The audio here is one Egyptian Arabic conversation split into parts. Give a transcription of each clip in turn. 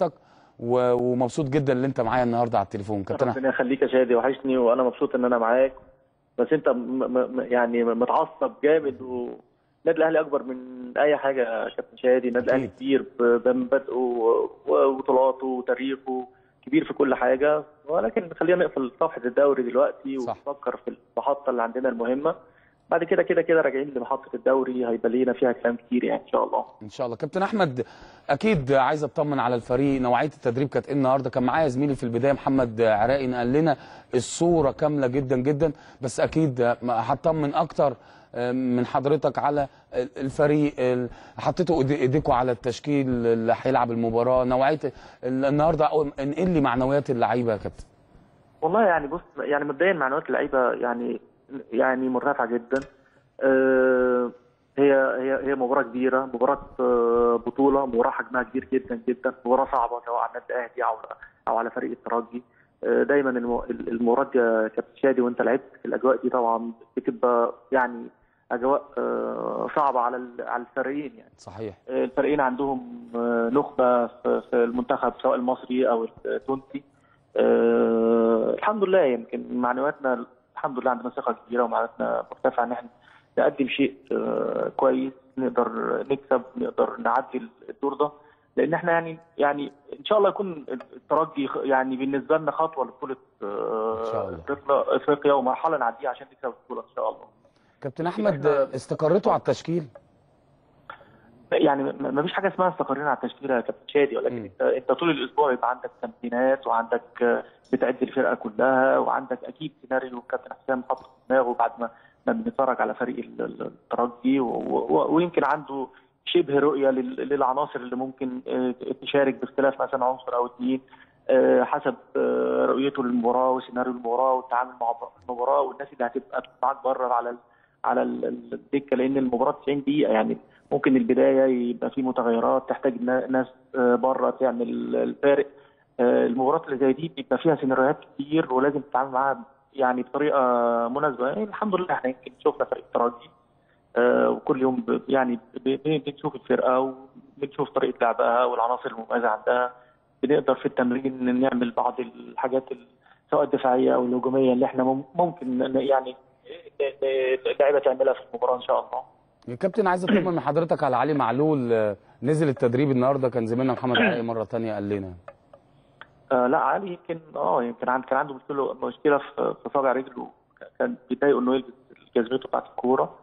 وحضرتك و- ومبسوط جدا ان انت معايا النهارده على التليفون كابتن أحمد. ربنا يخليك يا شادي وحشني وانا مبسوط ان انا معاك بس انت م م يعني متعصب جامد والنادي الاهلي اكبر من اي حاجه يا كابتن شادي النادي الاهلي أكيد. كبير ب- بمبادئه وبطولاته وتاريخه كبير في كل حاجه ولكن خلينا نقفل صفحه الدوري دلوقتي صح. ونفكر في المحطه اللي عندنا المهمه بعد كده كده كده راجعين لمحطه الدوري هيبقى لينا فيها كلام كتير يعني ان شاء الله ان شاء الله كابتن احمد اكيد عايز اطمن على الفريق نوعيه التدريب كانت ايه النهارده كان معايا زميلي في البدايه محمد عراقي قال لنا الصوره كامله جدا جدا بس اكيد هطمن اكتر من حضرتك على الفريق ال- حطيتوا إيدي- ايديكوا على التشكيل اللي هيلعب المباراه نوعيه النهارده انقل لي معنويات اللعيبه يا كابتن والله يعني بص يعني مبدئيا معنويات اللعيبه يعني يعني مرتفعه جدا آه، هي هي هي مباراه كبيره مباراه آه، بطوله مباراه حجمها كبير جدا جدا مباراه صعبه سواء على النادي الاهلي او او على فريق الترجي آه، دايما المو- المباراه دي يا كابتن شادي وانت لعبت في الاجواء دي طبعا بتبقى يعني اجواء آه، صعبه على ال- على الفريقين يعني صحيح الفريقين عندهم آه، نخبه في في المنتخب سواء المصري او التونسي آه، الحمد لله يمكن معنوياتنا الحمد لله عندنا ثقه كبيره ومعنوياتنا مرتفعه ان احنا نقدم شيء آه، كويس نقدر نكسب نقدر نعدي الدور ده لان احنا يعني يعني ان شاء الله يكون الترجي خ- يعني بالنسبه لنا خطوه لبطوله آه، إن شاء الله. افريقيا افريقيا ومرحله نعديها عشان نكسب البطوله ان شاء الله كابتن احمد استقريتوا على التشكيل يعني ما ما فيش حاجه اسمها استقرينا على التشكيل يا كابتن شادي ولكن مم. انت انت طول الاسبوع يبقى عندك تمرينات وعندك آه، بتعد الفرقه كلها وعندك اكيد سيناريو الكابتن حسام حاطه في دماغه بعد ما ما بنتفرج على فريق ال- ال- الترجي و- و- ويمكن عنده شبه رؤيه لل- للعناصر اللي ممكن آه، تشارك باختلاف مثلا عنصر او اثنين آه، حسب آه، رؤيته للمباراه وسيناريو المباراه والتعامل مع المباراه والناس اللي هتبقى معاك بره على ال- على ال- ال- الدكه لان المباراه 90 دقيقه يعني ممكن البدايه يبقى في متغيرات تحتاج نا- ناس آه، بره تعمل الفارق آه، المباريات اللي زي دي بيبقى فيها سيناريوهات كتير ولازم تتعامل معاها يعني بطريقه مناسبه يعني الحمد لله احنا يمكن شفنا فريق الترجي آه، وكل يوم ب- يعني ب- ب- بنشوف الفرقه وبنشوف طريقه لعبها والعناصر المميزه عندها بنقدر في التمرين نعمل بعض الحاجات ال- سواء الدفاعيه او الهجوميه اللي احنا مم- ممكن ن- يعني ن- ن- اللعيبه تعملها في المباراه ان شاء الله. يا كابتن عايز اطمن من حضرتك على علي معلول آه، نزل التدريب النهارده كان زميلنا محمد عراقي مره تانية قال لنا آه لا علي يمكن اه يمكن عند كان عنده مشكله مشكله في في صابع رجله كان بيضايقه انه يلبس جزمته بتاعت الكوره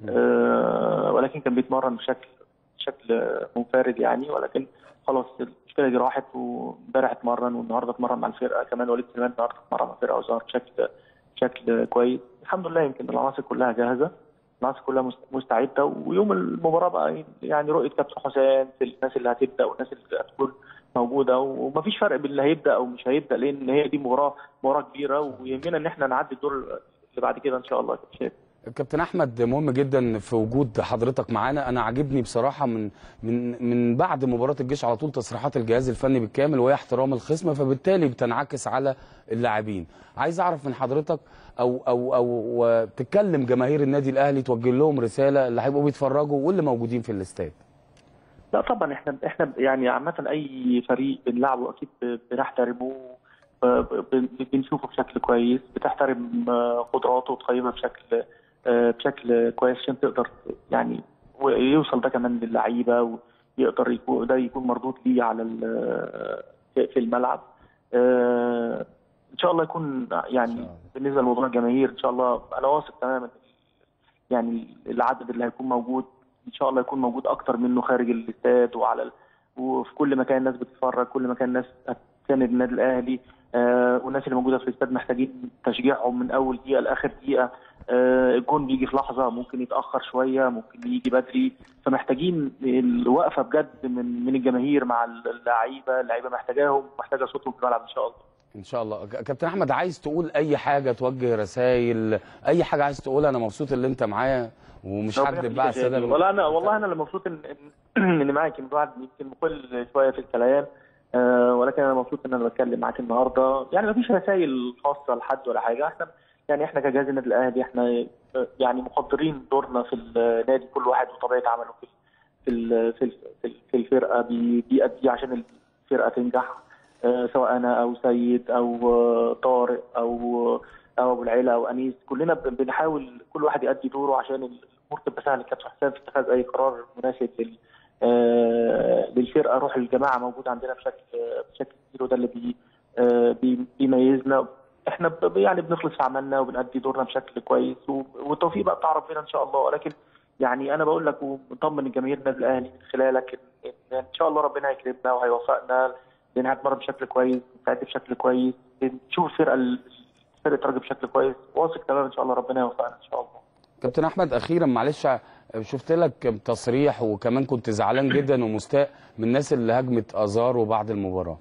آه ولكن كان بيتمرن بشكل بشكل منفرد يعني ولكن خلاص المشكله دي راحت وامبارح اتمرن والنهارده اتمرن مع الفرقه كمان وليد سليمان النهارده اتمرن مع الفرقه وظهر بشكل بشكل كويس الحمد لله يمكن العناصر كلها جاهزه العناصر كلها مست- مستعده ويوم المباراه بقى يعني رؤيه كابتن حسام في الناس اللي هتبدا والناس اللي هتكون موجوده ومفيش فرق بين اللي هيبدا او مش هيبدا لان هي دي مباراه مباراه كبيره ويهمنا ان احنا نعدي الدور اللي بعد كده ان شاء الله يا كابتن شادي. كابتن احمد مهم جدا في وجود حضرتك معانا انا عاجبني بصراحه من من من بعد مباراه الجيش على طول تصريحات الجهاز الفني بالكامل وهي احترام الخصم فبالتالي بتنعكس على اللاعبين عايز اعرف من حضرتك او او او تتكلم جماهير النادي الاهلي توجه لهم رساله اللي هيبقوا بيتفرجوا واللي موجودين في الاستاد لا طبعا احنا احنا يعني عامه اي فريق بنلعبه اكيد بنحترمه ب- ب- بنشوفه بشكل كويس بتحترم آه، قدراته وتقيمها بشكل آه، بشكل كويس عشان تقدر يعني ويوصل ده كمان للعيبه ويقدر يكون ده يكون مردود ليه على ال- في في الملعب آه، ان شاء الله يكون يعني إن شاء الله. بالنسبه لموضوع الجماهير ان شاء الله انا واثق تماما يعني العدد اللي هيكون موجود ان شاء الله يكون موجود اكتر منه خارج الاستاد وعلى ال... وفي كل مكان الناس بتتفرج كل مكان الناس هتساند النادي الاهلي آه والناس اللي موجوده في الاستاد محتاجين تشجيعهم من اول دقيقه لاخر دقيقه آه الجون بيجي في لحظه ممكن يتاخر شويه ممكن يجي بدري فمحتاجين الوقفه بجد من من الجماهير مع اللعيبه اللعيبه محتاجاهم محتاجه صوتهم في الملعب ان شاء الله ان شاء الله ك- كابتن احمد عايز تقول اي حاجه توجه رسائل اي حاجه عايز تقولها انا مبسوط ان انت معايا ومش ربنا هكذب يخليك بقى يا الساده شادي. الم- والله انا والله انا اللي مبسوط ان ان ان معاك الواحد يمكن مقل شويه في الكلام آه ولكن انا مبسوط ان انا بتكلم معاك النهارده يعني ما فيش رسائل خاصه لحد ولا حاجه احنا يعني احنا كجهاز النادي الاهلي احنا آه، يعني مقدرين دورنا في النادي كل واحد وطبيعه عمله في في ال- في ال- في ال- في الفرقه بي- بيأدي عشان فرقه تنجح آه، سواء انا او سيد او آه، طارق او او ابو العيله او انيس كلنا ب- بنحاول كل واحد يؤدي دوره عشان الامور تبقى سهله كابتن حسام في اتخاذ اي قرار مناسب لل آه، للفرقه روح الجماعه موجود عندنا بشكل بشكل كبير وده اللي بي آه، بي- بيميزنا احنا ب- يعني بنخلص في عملنا وبنأدي دورنا بشكل كويس و- والتوفيق بقى بتاع ربنا ان شاء الله ولكن يعني انا بقول لك ومطمن الجماهير النادي الاهلي من خلالك ان إن ان شاء الله ربنا هيكرمنا وهيوفقنا لان هنتمرن بشكل كويس نستعد بشكل كويس نشوف الفرقه ال- فرقه راجل بشكل كويس واثق تماما ان شاء الله ربنا يوفقنا ان شاء الله كابتن احمد اخيرا معلش شفت لك تصريح وكمان كنت زعلان جدا ومستاء من الناس اللي هاجمت ازارو بعد المباراه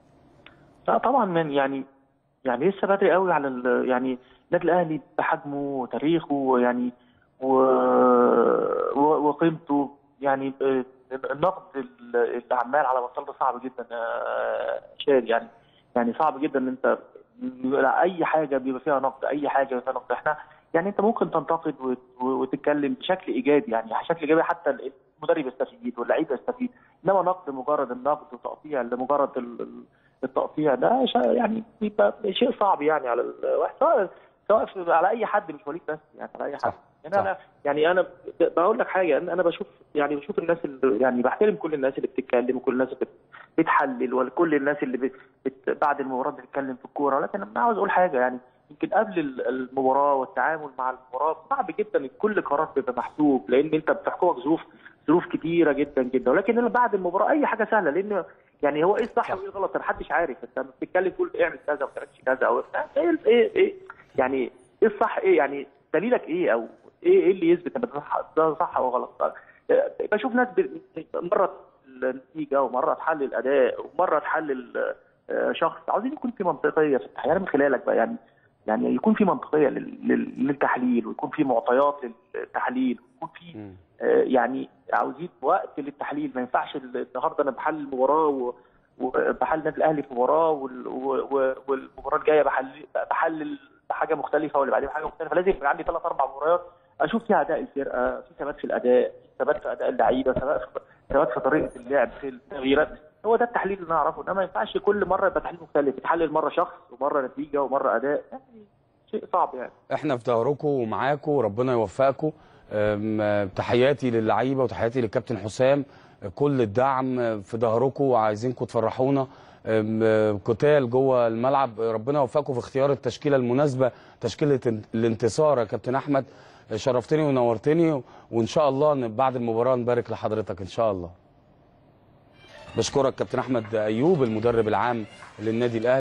لا طبعا من يعني يعني لسه بدري قوي على ال- يعني النادي الاهلي بحجمه وتاريخه يعني و... و... وقيمته يعني آه، النقد ال- اللي عمال على بطال ده صعب جدا يا شادي يعني يعني صعب جدا ان انت لا اي حاجه بيبقى فيها نقد اي حاجه بيبقى فيها نقد احنا يعني انت ممكن تنتقد وت- وتتكلم بشكل ايجابي يعني بشكل ايجابي حتى المدرب يستفيد واللعيبه يستفيد انما نقد مجرد النقد وتقطيع لمجرد ال- ال- التقطيع ده شا- يعني بيبقى شيء صعب يعني على الواحد سواء سواء في- على اي حد مش وليد بس يعني على اي حد صح، يعني صح. انا يعني انا ب- بقول لك حاجه انا أنا بشوف يعني بشوف الناس اللي يعني بحترم كل الناس اللي بتتكلم وكل الناس اللي بت- بتحلل وكل الناس اللي بت بت بعد المباراه بتتكلم في الكوره لكن انا عاوز اقول حاجه يعني يمكن قبل ال- المباراه والتعامل مع المباراه صعب جدا ان كل قرار بيبقى محسوب لان انت بتحكمك ظروف ظروف كتيره جدا جدا ولكن انا بعد المباراه اي حاجه سهله لان يعني هو ايه الصح صح. وايه الغلط ما حدش عارف انت لما بتتكلم تقول اعمل كذا وما تعملش كذا او ايه ايه ايه يعني ايه الصح ايه يعني دليلك ايه او ايه ايه اللي يثبت ان ده صح ده صح او غلط آه، بشوف ناس ب- مره النتيجه ومره تحلل الاداء ومره تحلل آه، شخص عاوزين يكون في منطقيه في التحليل أنا من خلالك بقى يعني يعني يكون في منطقيه لل- لل- للتحليل ويكون في معطيات للتحليل ويكون في مم. آه، يعني عاوزين وقت للتحليل ما ينفعش ال- النهارده انا بحلل المباراه و- وبحلل النادي الاهلي في مباراه وال- و- و- والمباراه الجايه بحلل بحلل بحاجه مختلفه واللي بعدين بحاجه مختلفه لازم يبقى عندي ثلاث اربع مباريات اشوف فيها اداء الفرقه في ثبات في الاداء ثبات في اداء اللعيبه ثبات في ثبات في طريقه اللعب في التغييرات هو ده التحليل اللي انا اعرفه انما ما ينفعش كل مره يبقى تحليل مختلف يتحلل مره شخص ومره نتيجه ومره اداء يعني شيء صعب يعني احنا في ظهركم ومعاكم وربنا يوفقكم أم، تحياتي للعيبه وتحياتي للكابتن حسام كل الدعم في ظهركم وعايزينكم تفرحونا أم، قتال جوه الملعب ربنا يوفقكم في اختيار التشكيله المناسبه تشكيله الانتصار يا كابتن احمد شرفتني ونورتني وان شاء الله إن بعد المباراه نبارك لحضرتك ان شاء الله بشكرك كابتن احمد ايوب المدرب العام للنادي الاهلي